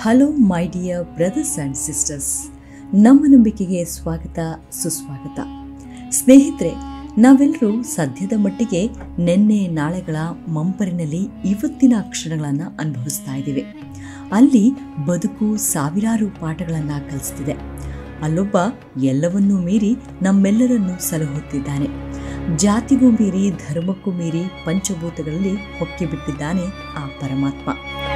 hello my dear brothers and sisters ನಮ್ಮ ನಂಬಿಕೆಗೆ ಸ್ವಾಗತ ಸುಸ್ವಾಗತ ಸ್ನೇಹಿತರೆ ನಾವೆಲ್ಲರೂ ಸದ್ಯದ ಮಟ್ಟಿಗೆ ನಿನ್ನೆ ನಾಳೆಗಳ ಮಂಪರಿನಲ್ಲಿ ಇವತ್ತಿನ ಕ್ಷಣಗಳನ್ನು ಅನುಭವಿಸ್ತಾ ಇದ್ದೀವಿ ಅಲ್ಲಿ ಬದುಕು ಸಾವಿರಾರು ಪಾಠಗಳನ್ನು ಕಲಿಸ್ತಿದೆ ಅಲ್ಲೊಬ್ಬ ಎಲ್ಲವನ್ನೂ ಮೀರಿ ನಮ್ಮೆಲ್ಲರನ್ನೂ ಸಲಹುತ್ತಿದ್ದಾನೆ ಜಾತಿಗೂ ಮೀರಿ ಧರ್ಮಕ್ಕೂ ಮೀರಿ ಪಂಚಭೂತಗಳಲ್ಲಿ ಹೊಕ್ಕಿ ಬಿಟ್ಟಿದ್ದಾನೆ ಆ ಪರಮಾತ್ಮ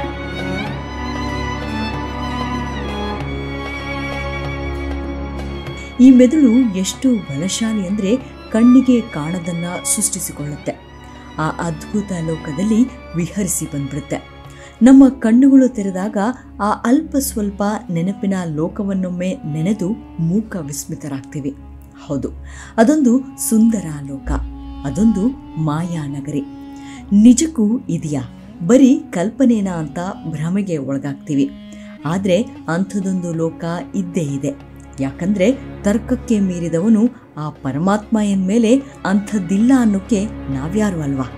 ಈ ಮೆದುಳು ಎಷ್ಟು ಬಲಶಾಲಿ ಅಂದರೆ ಕಣ್ಣಿಗೆ ಕಾಣದನ್ನ ಸೃಷ್ಟಿಸಿಕೊಳ್ಳುತ್ತೆ ಆ ಅದ್ಭುತ ಲೋಕದಲ್ಲಿ ವಿಹರಿಸಿ ಬಂದ್ಬಿಡುತ್ತೆ ನಮ್ಮ ಕಣ್ಣುಗಳು ತೆರೆದಾಗ ಆ ಅಲ್ಪ ಸ್ವಲ್ಪ ನೆನಪಿನ ಲೋಕವನ್ನೊಮ್ಮೆ ನೆನೆದು ಮೂಕ ವಿಸ್ಮಿತರಾಗ್ತೀವಿ ಹೌದು ಅದೊಂದು ಸುಂದರ ಲೋಕ ಅದೊಂದು ಮಾಯಾನಗರಿ ನಿಜಕ್ಕೂ ಇದೆಯಾ ಬರೀ ಕಲ್ಪನೆನಾ ಅಂತ ಭ್ರಮೆಗೆ ಒಳಗಾಗ್ತೀವಿ ಆದರೆ ಅಂಥದೊಂದು ಲೋಕ ಇದ್ದೇ ಇದೆ ಯಾಕಂದ್ರೆ ತರ್ಕಕ್ಕೆ ಮೀರಿದವನು ಆ ಪರಮಾತ್ಮ ಎಂದ್ಮೇಲೆ ಅಂಥದ್ದಿಲ್ಲ ಅನ್ನೋಕ್ಕೆ ನಾವ್ಯಾರು ಅಲ್ವಾ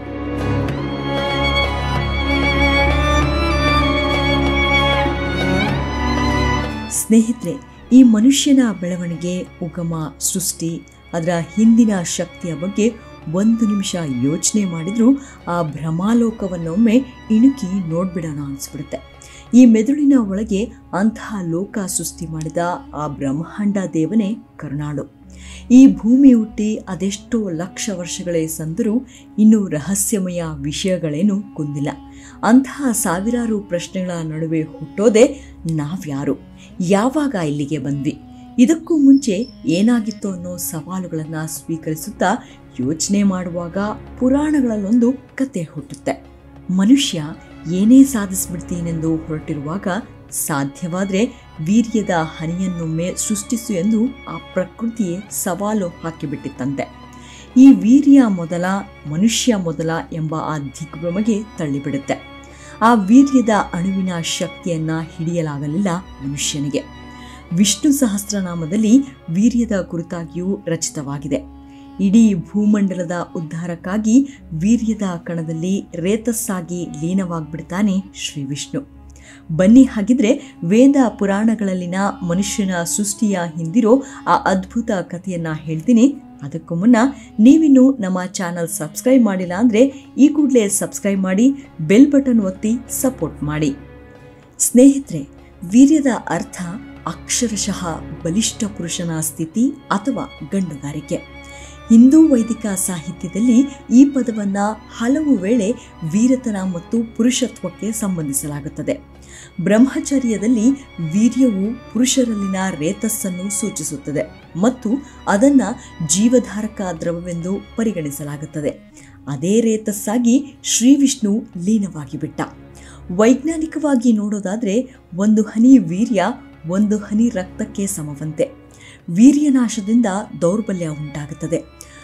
ಸ್ನೇಹಿತರೆ ಈ ಮನುಷ್ಯನ ಬೆಳವಣಿಗೆ ಉಗಮ ಸೃಷ್ಟಿ ಅದರ ಹಿಂದಿನ ಶಕ್ತಿಯ ಬಗ್ಗೆ ಒಂದು ನಿಮಿಷ ಯೋಚನೆ ಮಾಡಿದ್ರೂ ಆ ಭ್ರಮಾಲೋಕವನ್ನೊಮ್ಮೆ ಇಣುಕಿ ನೋಡ್ಬಿಡೋಣ ಅನ್ಸ್ಬಿಡುತ್ತೆ ಈ ಮೆದುಳಿನ ಒಳಗೆ ಅಂತಹ ಲೋಕ ಸೃಷ್ಟಿ ಮಾಡಿದ ಆ ಬ್ರಹ್ಮಾಂಡ ದೇವನೇ ಕರುಣಾಳು ಈ ಭೂಮಿ ಹುಟ್ಟಿ ಅದೆಷ್ಟೋ ಲಕ್ಷ ವರ್ಷಗಳೇ ಸಂದರೂ ಇನ್ನೂ ರಹಸ್ಯಮಯ ವಿಷಯಗಳೇನು ಕುಂದಿಲ್ಲ ಅಂತಹ ಸಾವಿರಾರು ಪ್ರಶ್ನೆಗಳ ನಡುವೆ ಹುಟ್ಟೋದೇ ನಾವ್ಯಾರು ಯಾವಾಗ ಇಲ್ಲಿಗೆ ಬಂದ್ವಿ ಇದಕ್ಕೂ ಮುಂಚೆ ಏನಾಗಿತ್ತು ಅನ್ನೋ ಸವಾಲುಗಳನ್ನು ಸ್ವೀಕರಿಸುತ್ತಾ ಯೋಚನೆ ಮಾಡುವಾಗ ಪುರಾಣಗಳಲ್ಲೊಂದು ಕತೆ ಹುಟ್ಟುತ್ತೆ ಮನುಷ್ಯ ಏನೇ ಸಾಧಿಸ್ಬಿಡ್ತೀನೆಂದು ಹೊರಟಿರುವಾಗ ಸಾಧ್ಯವಾದರೆ ವೀರ್ಯದ ಹನಿಯನ್ನೊಮ್ಮೆ ಸೃಷ್ಟಿಸು ಎಂದು ಆ ಪ್ರಕೃತಿಯೇ ಸವಾಲು ಹಾಕಿಬಿಟ್ಟಿತ್ತಂತೆ ಈ ವೀರ್ಯ ಮೊದಲ ಮನುಷ್ಯ ಮೊದಲ ಎಂಬ ಆ ದಿಗ್ಭ್ರಮೆಗೆ ತಳ್ಳಿಬಿಡುತ್ತೆ ಆ ವೀರ್ಯದ ಅಣುವಿನ ಶಕ್ತಿಯನ್ನ ಹಿಡಿಯಲಾಗಲಿಲ್ಲ ಮನುಷ್ಯನಿಗೆ ವಿಷ್ಣು ಸಹಸ್ರನಾಮದಲ್ಲಿ ವೀರ್ಯದ ಕುರಿತಾಗಿಯೂ ರಚಿತವಾಗಿದೆ ಇಡೀ ಭೂಮಂಡಲದ ಉದ್ಧಾರಕ್ಕಾಗಿ ವೀರ್ಯದ ಕಣದಲ್ಲಿ ರೇತಸ್ಸಾಗಿ ಲೀನವಾಗ್ಬಿಡ್ತಾನೆ ಶ್ರೀ ವಿಷ್ಣು ಬನ್ನಿ ಹಾಗಿದ್ರೆ ವೇದ ಪುರಾಣಗಳಲ್ಲಿನ ಮನುಷ್ಯನ ಸೃಷ್ಟಿಯ ಹಿಂದಿರೋ ಆ ಅದ್ಭುತ ಕಥೆಯನ್ನ ಹೇಳ್ತೀನಿ ಅದಕ್ಕೂ ಮುನ್ನ ನೀವಿನ್ನೂ ನಮ್ಮ ಚಾನಲ್ ಸಬ್ಸ್ಕ್ರೈಬ್ ಮಾಡಿಲ್ಲ ಅಂದರೆ ಈ ಕೂಡಲೇ ಸಬ್ಸ್ಕ್ರೈಬ್ ಮಾಡಿ ಬೆಲ್ ಬಟನ್ ಒತ್ತಿ ಸಪೋರ್ಟ್ ಮಾಡಿ ಸ್ನೇಹಿತರೆ ವೀರ್ಯದ ಅರ್ಥ ಅಕ್ಷರಶಃ ಬಲಿಷ್ಠ ಪುರುಷನ ಸ್ಥಿತಿ ಅಥವಾ ಗಂಡುಗಾರಿಕೆ ಹಿಂದೂ ವೈದಿಕ ಸಾಹಿತ್ಯದಲ್ಲಿ ಈ ಪದವನ್ನು ಹಲವು ವೇಳೆ ವೀರತನ ಮತ್ತು ಪುರುಷತ್ವಕ್ಕೆ ಸಂಬಂಧಿಸಲಾಗುತ್ತದೆ ಬ್ರಹ್ಮಚರ್ಯದಲ್ಲಿ ವೀರ್ಯವು ಪುರುಷರಲ್ಲಿನ ರೇತಸ್ಸನ್ನು ಸೂಚಿಸುತ್ತದೆ ಮತ್ತು ಅದನ್ನು ಜೀವಧಾರಕ ದ್ರವವೆಂದು ಪರಿಗಣಿಸಲಾಗುತ್ತದೆ ಅದೇ ರೇತಸ್ಸಾಗಿ ಶ್ರೀ ವಿಷ್ಣು ಲೀನವಾಗಿ ಬಿಟ್ಟ ವೈಜ್ಞಾನಿಕವಾಗಿ ನೋಡೋದಾದರೆ ಒಂದು ಹನಿ ವೀರ್ಯ ಒಂದು ಹನಿ ರಕ್ತಕ್ಕೆ ಸಮವಂತೆ ವೀರ್ಯನಾಶದಿಂದ ದೌರ್ಬಲ್ಯ ಉಂಟಾಗುತ್ತದೆ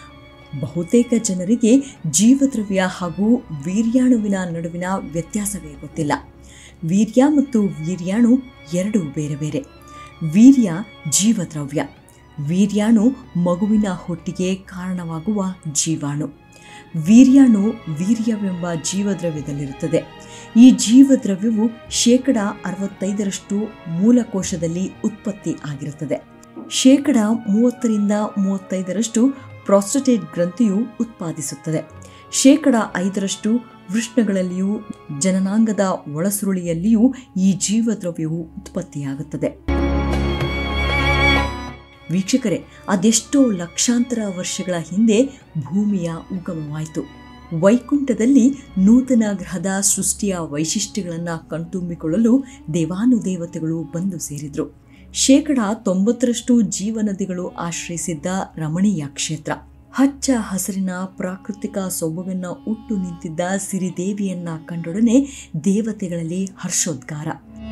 ಬಹುತೇಕ ಜನರಿಗೆ ಜೀವದ್ರವ್ಯ ಹಾಗೂ ವೀರ್ಯಾಣುವಿನ ನಡುವಿನ ವ್ಯತ್ಯಾಸವೇ ಗೊತ್ತಿಲ್ಲ ವೀರ್ಯ ಮತ್ತು ವೀರ್ಯಾಣು ಎರಡು ಬೇರೆ ಬೇರೆ ವೀರ್ಯ ಜೀವದ್ರವ್ಯ ವೀರ್ಯಾಣು ಮಗುವಿನ ಹೊಟ್ಟಿಗೆ ಕಾರಣವಾಗುವ ಜೀವಾಣು ವೀರ್ಯಾಣು ವೀರ್ಯವೆಂಬ ಜೀವದ್ರವ್ಯದಲ್ಲಿರುತ್ತದೆ ಈ ಜೀವದ್ರವ್ಯವು ಶೇಕಡ ಅರವತ್ತೈದರಷ್ಟು ಮೂಲಕೋಶದಲ್ಲಿ ಉತ್ಪತ್ತಿ ಆಗಿರುತ್ತದೆ ಶೇಕಡ ಮೂವತ್ತರಿಂದ ಮೂವತ್ತೈದರಷ್ಟು ಪ್ರಾಸ್ಟಟೇಟ್ ಗ್ರಂಥಿಯು ಉತ್ಪಾದಿಸುತ್ತದೆ ಶೇಕಡ ಐದರಷ್ಟು ವೃಷ್ಣಗಳಲ್ಲಿಯೂ ಜನನಾಂಗದ ಒಳಸುರುಳಿಯಲ್ಲಿಯೂ ಈ ಜೀವದ್ರವ್ಯವು ಉತ್ಪತ್ತಿಯಾಗುತ್ತದೆ ವೀಕ್ಷಕರೇ ಅದೆಷ್ಟೋ ಲಕ್ಷಾಂತರ ವರ್ಷಗಳ ಹಿಂದೆ ಭೂಮಿಯ ಉಗಮವಾಯಿತು ವೈಕುಂಠದಲ್ಲಿ ನೂತನ ಗ್ರಹದ ಸೃಷ್ಟಿಯ ವೈಶಿಷ್ಟ್ಯಗಳನ್ನು ಕಣ್ತುಂಬಿಕೊಳ್ಳಲು ದೇವಾನುದೇವತೆಗಳು ಬಂದು ಸೇರಿದ್ರು ಶೇಕಡ ತೊಂಬತ್ತರಷ್ಟು ಜೀವನದಿಗಳು ಆಶ್ರಯಿಸಿದ್ದ ರಮಣೀಯ ಕ್ಷೇತ್ರ ಹಚ್ಚ ಹಸಿರಿನ ಪ್ರಾಕೃತಿಕ ಸೊಬಗನ್ನ ಉಟ್ಟು ನಿಂತಿದ್ದ ಸಿರಿದೇವಿಯನ್ನ ಕಂಡೊಡನೆ ದೇವತೆಗಳಲ್ಲಿ ಹರ್ಷೋದ್ಗಾರ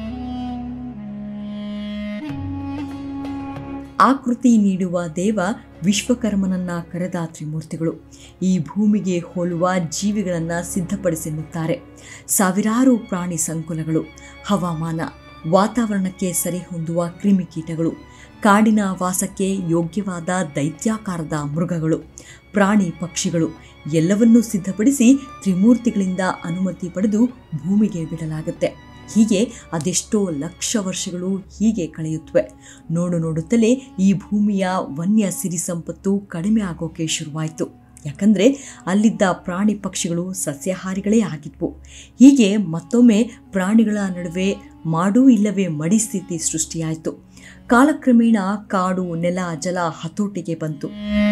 ಆಕೃತಿ ನೀಡುವ ದೇವ ವಿಶ್ವಕರ್ಮನನ್ನ ಕರೆದ ತ್ರಿಮೂರ್ತಿಗಳು ಈ ಭೂಮಿಗೆ ಹೋಲುವ ಜೀವಿಗಳನ್ನು ಸಿದ್ಧಪಡಿಸಿನ್ನುತ್ತಾರೆ ಸಾವಿರಾರು ಪ್ರಾಣಿ ಸಂಕುಲಗಳು ಹವಾಮಾನ ವಾತಾವರಣಕ್ಕೆ ಸರಿಹೊಂದುವ ಕ್ರಿಮಿಕೀಟಗಳು ಕಾಡಿನ ವಾಸಕ್ಕೆ ಯೋಗ್ಯವಾದ ದೈತ್ಯಾಕಾರದ ಮೃಗಗಳು ಪ್ರಾಣಿ ಪಕ್ಷಿಗಳು ಎಲ್ಲವನ್ನೂ ಸಿದ್ಧಪಡಿಸಿ ತ್ರಿಮೂರ್ತಿಗಳಿಂದ ಅನುಮತಿ ಪಡೆದು ಭೂಮಿಗೆ ಬಿಡಲಾಗುತ್ತೆ ಹೀಗೆ ಅದೆಷ್ಟೋ ಲಕ್ಷ ವರ್ಷಗಳು ಹೀಗೆ ಕಳೆಯುತ್ತವೆ ನೋಡು ನೋಡುತ್ತಲೇ ಈ ಭೂಮಿಯ ವನ್ಯ ಸಿರಿ ಸಂಪತ್ತು ಕಡಿಮೆ ಆಗೋಕೆ ಶುರುವಾಯಿತು ಯಾಕಂದರೆ ಅಲ್ಲಿದ್ದ ಪ್ರಾಣಿ ಪಕ್ಷಿಗಳು ಸಸ್ಯಾಹಾರಿಗಳೇ ಆಗಿದ್ವು ಹೀಗೆ ಮತ್ತೊಮ್ಮೆ ಪ್ರಾಣಿಗಳ ನಡುವೆ ಮಾಡು ಇಲ್ಲವೇ ಮಡಿ ಸ್ಥಿತಿ ಸೃಷ್ಟಿಯಾಯಿತು ಕಾಲಕ್ರಮೇಣ ಕಾಡು ನೆಲ ಜಲ ಹತೋಟಿಗೆ ಬಂತು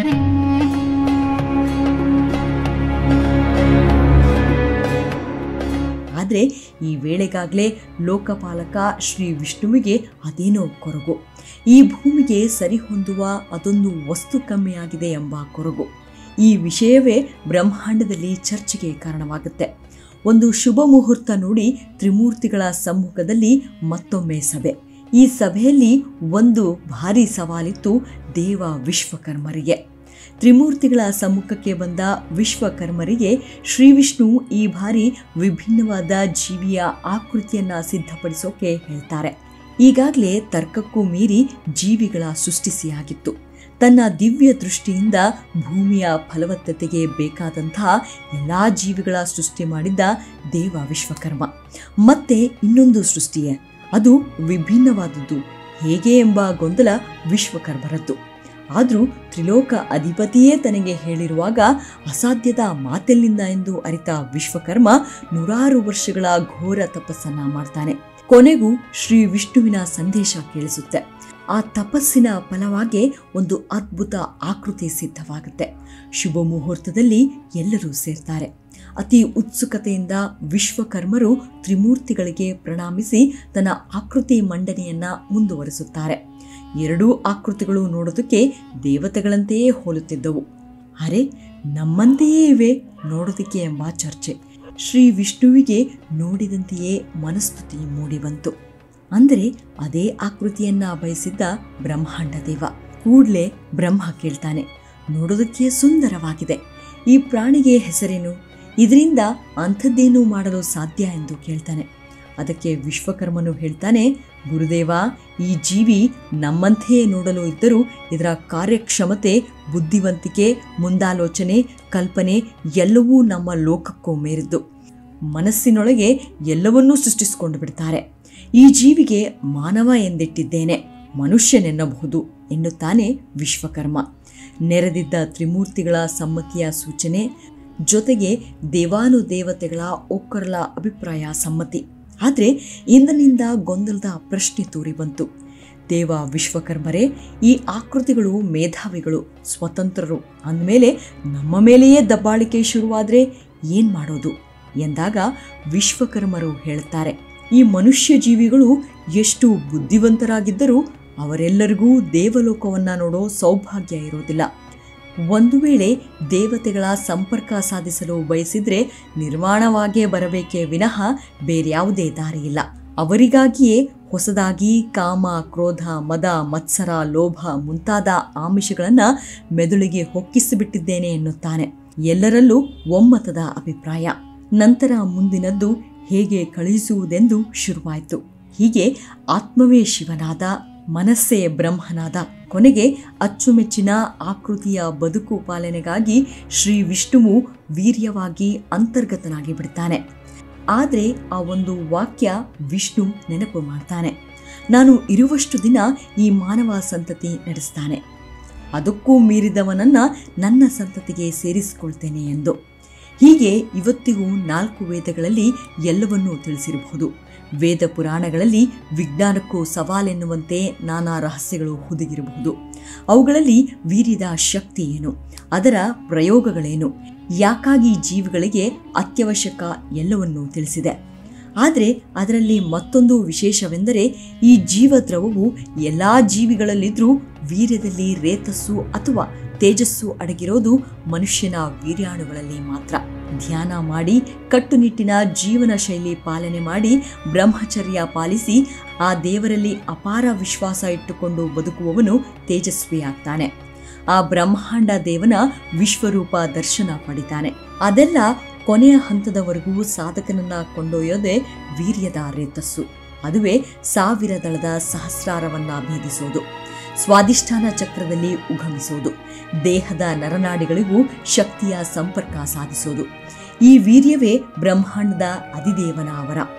ಆದರೆ ಈ ವೇಳೆಗಾಗಲೇ ಲೋಕಪಾಲಕ ಶ್ರೀ ವಿಷ್ಣುವಿಗೆ ಅದೇನೋ ಕೊರಗು ಈ ಭೂಮಿಗೆ ಸರಿಹೊಂದುವ ಅದೊಂದು ವಸ್ತು ಕಮ್ಮಿಯಾಗಿದೆ ಎಂಬ ಕೊರಗು ಈ ವಿಷಯವೇ ಬ್ರಹ್ಮಾಂಡದಲ್ಲಿ ಚರ್ಚೆಗೆ ಕಾರಣವಾಗುತ್ತೆ ಒಂದು ಶುಭ ಮುಹೂರ್ತ ನೋಡಿ ತ್ರಿಮೂರ್ತಿಗಳ ಸಮ್ಮುಖದಲ್ಲಿ ಮತ್ತೊಮ್ಮೆ ಸಭೆ ಈ ಸಭೆಯಲ್ಲಿ ಒಂದು ಭಾರಿ ಸವಾಲಿತ್ತು ದೇವ ವಿಶ್ವಕರ್ಮರಿಗೆ ತ್ರಿಮೂರ್ತಿಗಳ ಸಮ್ಮುಖಕ್ಕೆ ಬಂದ ವಿಶ್ವಕರ್ಮರಿಗೆ ಶ್ರೀ ವಿಷ್ಣು ಈ ಬಾರಿ ವಿಭಿನ್ನವಾದ ಜೀವಿಯ ಆಕೃತಿಯನ್ನ ಸಿದ್ಧಪಡಿಸೋಕೆ ಹೇಳ್ತಾರೆ ಈಗಾಗಲೇ ತರ್ಕಕ್ಕೂ ಮೀರಿ ಜೀವಿಗಳ ಸೃಷ್ಟಿಸಿಯಾಗಿತ್ತು ತನ್ನ ದಿವ್ಯ ದೃಷ್ಟಿಯಿಂದ ಭೂಮಿಯ ಫಲವತ್ತತೆಗೆ ಬೇಕಾದಂತಹ ಎಲ್ಲ ಜೀವಿಗಳ ಸೃಷ್ಟಿ ಮಾಡಿದ್ದ ದೇವ ವಿಶ್ವಕರ್ಮ ಮತ್ತೆ ಇನ್ನೊಂದು ಸೃಷ್ಟಿಯೇ ಅದು ವಿಭಿನ್ನವಾದದ್ದು ಹೇಗೆ ಎಂಬ ಗೊಂದಲ ವಿಶ್ವಕರ್ಮರದ್ದು ಆದರೂ ತ್ರಿಲೋಕ ಅಧಿಪತಿಯೇ ತನಗೆ ಹೇಳಿರುವಾಗ ಅಸಾಧ್ಯದ ಮಾತೆಲ್ಲಿಂದ ಎಂದು ಅರಿತ ವಿಶ್ವಕರ್ಮ ನೂರಾರು ವರ್ಷಗಳ ಘೋರ ತಪಸ್ಸನ್ನ ಮಾಡ್ತಾನೆ ಕೊನೆಗೂ ಶ್ರೀ ವಿಷ್ಣುವಿನ ಸಂದೇಶ ಕೇಳಿಸುತ್ತೆ ಆ ತಪಸ್ಸಿನ ಫಲವಾಗಿ ಒಂದು ಅದ್ಭುತ ಆಕೃತಿ ಸಿದ್ಧವಾಗುತ್ತೆ ಶುಭ ಮುಹೂರ್ತದಲ್ಲಿ ಎಲ್ಲರೂ ಸೇರ್ತಾರೆ ಅತಿ ಉತ್ಸುಕತೆಯಿಂದ ವಿಶ್ವಕರ್ಮರು ತ್ರಿಮೂರ್ತಿಗಳಿಗೆ ಪ್ರಣಾಮಿಸಿ ತನ್ನ ಆಕೃತಿ ಮಂಡನೆಯನ್ನ ಮುಂದುವರಿಸುತ್ತಾರೆ ಎರಡೂ ಆಕೃತಿಗಳು ನೋಡೋದಕ್ಕೆ ದೇವತೆಗಳಂತೆಯೇ ಹೋಲುತ್ತಿದ್ದವು ಅರೆ ನಮ್ಮಂತೆಯೇ ಇವೆ ನೋಡೋದಕ್ಕೆ ಎಂಬ ಚರ್ಚೆ ಶ್ರೀ ವಿಷ್ಣುವಿಗೆ ನೋಡಿದಂತೆಯೇ ಮನಸ್ತುತಿ ಮೂಡಿಬಂತು ಅಂದರೆ ಅದೇ ಆಕೃತಿಯನ್ನ ಬಯಸಿದ್ದ ಬ್ರಹ್ಮಾಂಡ ದೇವ ಕೂಡ್ಲೆ ಬ್ರಹ್ಮ ಕೇಳ್ತಾನೆ ನೋಡೋದಕ್ಕೆ ಸುಂದರವಾಗಿದೆ ಈ ಪ್ರಾಣಿಗೆ ಹೆಸರೇನು ಇದರಿಂದ ಅಂಥದ್ದೇನು ಮಾಡಲು ಸಾಧ್ಯ ಎಂದು ಕೇಳ್ತಾನೆ ಅದಕ್ಕೆ ವಿಶ್ವಕರ್ಮನು ಹೇಳ್ತಾನೆ ಗುರುದೇವ ಈ ಜೀವಿ ನಮ್ಮಂತೆಯೇ ನೋಡಲು ಇದ್ದರೂ ಇದರ ಕಾರ್ಯಕ್ಷಮತೆ ಬುದ್ಧಿವಂತಿಕೆ ಮುಂದಾಲೋಚನೆ ಕಲ್ಪನೆ ಎಲ್ಲವೂ ನಮ್ಮ ಲೋಕಕ್ಕೂ ಮೇರಿದ್ದು ಮನಸ್ಸಿನೊಳಗೆ ಎಲ್ಲವನ್ನೂ ಸೃಷ್ಟಿಸಿಕೊಂಡು ಬಿಡ್ತಾರೆ ಈ ಜೀವಿಗೆ ಮಾನವ ಎಂದಿಟ್ಟಿದ್ದೇನೆ ಮನುಷ್ಯನೆನ್ನಬಹುದು ಎನ್ನುತ್ತಾನೆ ವಿಶ್ವಕರ್ಮ ನೆರೆದಿದ್ದ ತ್ರಿಮೂರ್ತಿಗಳ ಸಮ್ಮತಿಯ ಸೂಚನೆ ಜೊತೆಗೆ ದೇವಾನುದೇವತೆಗಳ ಒಕ್ಕರಲ ಅಭಿಪ್ರಾಯ ಸಮ್ಮತಿ ಆದರೆ ಇಂದಿನಿಂದ ಗೊಂದಲದ ಪ್ರಶ್ನೆ ತೂರಿ ಬಂತು ದೇವ ವಿಶ್ವಕರ್ಮರೇ ಈ ಆಕೃತಿಗಳು ಮೇಧಾವಿಗಳು ಸ್ವತಂತ್ರರು ಅಂದಮೇಲೆ ನಮ್ಮ ಮೇಲೆಯೇ ದಬ್ಬಾಳಿಕೆ ಶುರುವಾದರೆ ಏನು ಮಾಡೋದು ಎಂದಾಗ ವಿಶ್ವಕರ್ಮರು ಹೇಳುತ್ತಾರೆ ಈ ಮನುಷ್ಯ ಜೀವಿಗಳು ಎಷ್ಟು ಬುದ್ಧಿವಂತರಾಗಿದ್ದರೂ ಅವರೆಲ್ಲರಿಗೂ ದೇವಲೋಕವನ್ನ ನೋಡೋ ಸೌಭಾಗ್ಯ ಇರೋದಿಲ್ಲ ಒಂದು ವೇಳೆ ದೇವತೆಗಳ ಸಂಪರ್ಕ ಸಾಧಿಸಲು ಬಯಸಿದ್ರೆ ನಿರ್ಮಾಣವಾಗೇ ಬರಬೇಕೇ ವಿನಃ ಬೇರ್ಯಾವುದೇ ದಾರಿಯಿಲ್ಲ ಅವರಿಗಾಗಿಯೇ ಹೊಸದಾಗಿ ಕಾಮ ಕ್ರೋಧ ಮದ ಮತ್ಸರ ಲೋಭ ಮುಂತಾದ ಆಮಿಷಗಳನ್ನು ಮೆದುಳಿಗೆ ಹೊಕ್ಕಿಸಿಬಿಟ್ಟಿದ್ದೇನೆ ಎನ್ನುತ್ತಾನೆ ಎಲ್ಲರಲ್ಲೂ ಒಮ್ಮತದ ಅಭಿಪ್ರಾಯ ನಂತರ ಮುಂದಿನದ್ದು ಹೇಗೆ ಕಳುಹಿಸುವುದೆಂದು ಶುರುವಾಯಿತು ಹೀಗೆ ಆತ್ಮವೇ ಶಿವನಾದ ಮನಸ್ಸೇ ಬ್ರಹ್ಮನಾದ ಕೊನೆಗೆ ಅಚ್ಚುಮೆಚ್ಚಿನ ಆಕೃತಿಯ ಬದುಕು ಪಾಲನೆಗಾಗಿ ಶ್ರೀ ವಿಷ್ಣುವು ವೀರ್ಯವಾಗಿ ಅಂತರ್ಗತನಾಗಿ ಬಿಡ್ತಾನೆ ಆದರೆ ಆ ಒಂದು ವಾಕ್ಯ ವಿಷ್ಣು ನೆನಪು ಮಾಡ್ತಾನೆ ನಾನು ಇರುವಷ್ಟು ದಿನ ಈ ಮಾನವ ಸಂತತಿ ನಡೆಸ್ತಾನೆ ಅದಕ್ಕೂ ಮೀರಿದವನನ್ನ ನನ್ನ ಸಂತತಿಗೆ ಸೇರಿಸಿಕೊಳ್ತೇನೆ ಎಂದು ಹೀಗೆ ಇವತ್ತಿಗೂ ನಾಲ್ಕು ವೇದಗಳಲ್ಲಿ ಎಲ್ಲವನ್ನೂ ತಿಳಿಸಿರಬಹುದು ವೇದ ಪುರಾಣಗಳಲ್ಲಿ ವಿಜ್ಞಾನಕ್ಕೂ ಸವಾಲೆನ್ನುವಂತೆ ನಾನಾ ರಹಸ್ಯಗಳು ಹುದುಗಿರಬಹುದು ಅವುಗಳಲ್ಲಿ ವೀರ್ಯದ ಶಕ್ತಿ ಏನು ಅದರ ಪ್ರಯೋಗಗಳೇನು ಯಾಕಾಗಿ ಜೀವಿಗಳಿಗೆ ಅತ್ಯವಶ್ಯಕ ಎಲ್ಲವನ್ನೂ ತಿಳಿಸಿದೆ ಆದರೆ ಅದರಲ್ಲಿ ಮತ್ತೊಂದು ವಿಶೇಷವೆಂದರೆ ಈ ಜೀವದ್ರವವು ಎಲ್ಲ ಜೀವಿಗಳಲ್ಲಿದ್ದರೂ ವೀರ್ಯದಲ್ಲಿ ರೇತಸ್ಸು ಅಥವಾ ತೇಜಸ್ಸು ಅಡಗಿರೋದು ಮನುಷ್ಯನ ವೀರ್ಯಾಣುಗಳಲ್ಲಿ ಮಾತ್ರ ಧ್ಯಾನ ಮಾಡಿ ಕಟ್ಟುನಿಟ್ಟಿನ ಜೀವನ ಶೈಲಿ ಪಾಲನೆ ಮಾಡಿ ಬ್ರಹ್ಮಚರ್ಯ ಪಾಲಿಸಿ ಆ ದೇವರಲ್ಲಿ ಅಪಾರ ವಿಶ್ವಾಸ ಇಟ್ಟುಕೊಂಡು ಬದುಕುವವನು ತೇಜಸ್ವಿಯಾಗ್ತಾನೆ ಆ ಬ್ರಹ್ಮಾಂಡ ದೇವನ ವಿಶ್ವರೂಪ ದರ್ಶನ ಪಡಿತಾನೆ ಅದೆಲ್ಲ ಕೊನೆಯ ಹಂತದವರೆಗೂ ಸಾಧಕನನ್ನ ಕೊಂಡೊಯ್ಯೋದೇ ವೀರ್ಯದ ರೇತಸ್ಸು ಅದುವೇ ಸಾವಿರ ದಳದ ಸಹಸ್ರಾರವನ್ನ ಭೇದಿಸೋದು ಸ್ವಾದಿಷ್ಠಾನ ಚಕ್ರದಲ್ಲಿ ಉಗಮಿಸೋದು ದೇಹದ ನರನಾಡಿಗಳಿಗೂ ಶಕ್ತಿಯ ಸಂಪರ್ಕ ಸಾಧಿಸೋದು ಈ ವೀರ್ಯವೇ ಬ್ರಹ್ಮಾಂಡದ ಅಧಿದೇವನ ಅವರ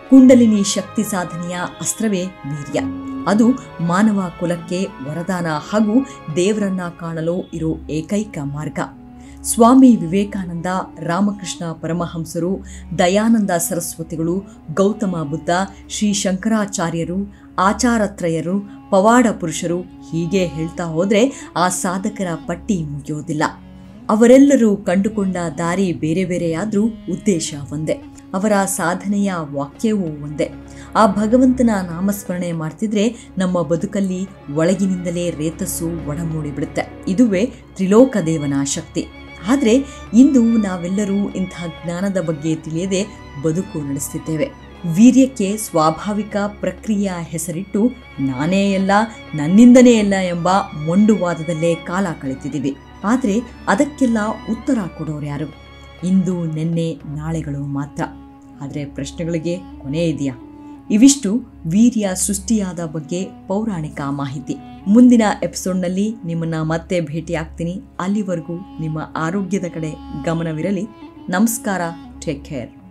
ಕುಂಡಲಿನಿ ಶಕ್ತಿ ಸಾಧನೆಯ ಅಸ್ತ್ರವೇ ವೀರ್ಯ ಅದು ಮಾನವ ಕುಲಕ್ಕೆ ವರದಾನ ಹಾಗೂ ದೇವರನ್ನ ಕಾಣಲು ಇರೋ ಏಕೈಕ ಮಾರ್ಗ ಸ್ವಾಮಿ ವಿವೇಕಾನಂದ ರಾಮಕೃಷ್ಣ ಪರಮಹಂಸರು ದಯಾನಂದ ಸರಸ್ವತಿಗಳು ಗೌತಮ ಬುದ್ಧ ಶ್ರೀ ಶಂಕರಾಚಾರ್ಯರು ಆಚಾರತ್ರಯರು ಪವಾಡ ಪುರುಷರು ಹೀಗೆ ಹೇಳ್ತಾ ಹೋದ್ರೆ ಆ ಸಾಧಕರ ಪಟ್ಟಿ ಮುಗಿಯೋದಿಲ್ಲ ಅವರೆಲ್ಲರೂ ಕಂಡುಕೊಂಡ ದಾರಿ ಬೇರೆ ಬೇರೆಯಾದ್ರೂ ಉದ್ದೇಶ ಒಂದೇ ಅವರ ಸಾಧನೆಯ ವಾಕ್ಯವೂ ಒಂದೇ ಆ ಭಗವಂತನ ನಾಮಸ್ಮರಣೆ ಮಾಡ್ತಿದ್ರೆ ನಮ್ಮ ಬದುಕಲ್ಲಿ ಒಳಗಿನಿಂದಲೇ ರೇತಸ್ಸು ಒಡಮೂಡಿ ಬಿಡುತ್ತೆ ಇದುವೇ ತ್ರಿಲೋಕ ದೇವನ ಶಕ್ತಿ ಆದರೆ ಇಂದು ನಾವೆಲ್ಲರೂ ಇಂತಹ ಜ್ಞಾನದ ಬಗ್ಗೆ ತಿಳಿಯದೆ ಬದುಕು ನಡೆಸುತ್ತಿದ್ದೇವೆ ವೀರ್ಯಕ್ಕೆ ಸ್ವಾಭಾವಿಕ ಪ್ರಕ್ರಿಯೆಯ ಹೆಸರಿಟ್ಟು ನಾನೇ ಎಲ್ಲ ನನ್ನಿಂದನೇ ಎಲ್ಲ ಎಂಬ ಮೊಂಡುವಾದದಲ್ಲೇ ಕಾಲ ಕಳೆತಿದ್ದೀವಿ ಆದರೆ ಅದಕ್ಕೆಲ್ಲ ಉತ್ತರ ಕೊಡೋರು ಯಾರು ಇಂದು ನಿನ್ನೆ ನಾಳೆಗಳು ಮಾತ್ರ ಆದರೆ ಪ್ರಶ್ನೆಗಳಿಗೆ ಕೊನೆ ಇದೆಯಾ ಇವಿಷ್ಟು ವೀರ್ಯ ಸೃಷ್ಟಿಯಾದ ಬಗ್ಗೆ ಪೌರಾಣಿಕ ಮಾಹಿತಿ ಮುಂದಿನ ಎಪಿಸೋಡ್ನಲ್ಲಿ ನಿಮ್ಮನ್ನ ಮತ್ತೆ ಭೇಟಿ ಆಗ್ತೀನಿ ಅಲ್ಲಿವರೆಗೂ ನಿಮ್ಮ ಆರೋಗ್ಯದ ಕಡೆ ಗಮನವಿರಲಿ ನಮಸ್ಕಾರ ಟೇಕ್ ಕೇರ್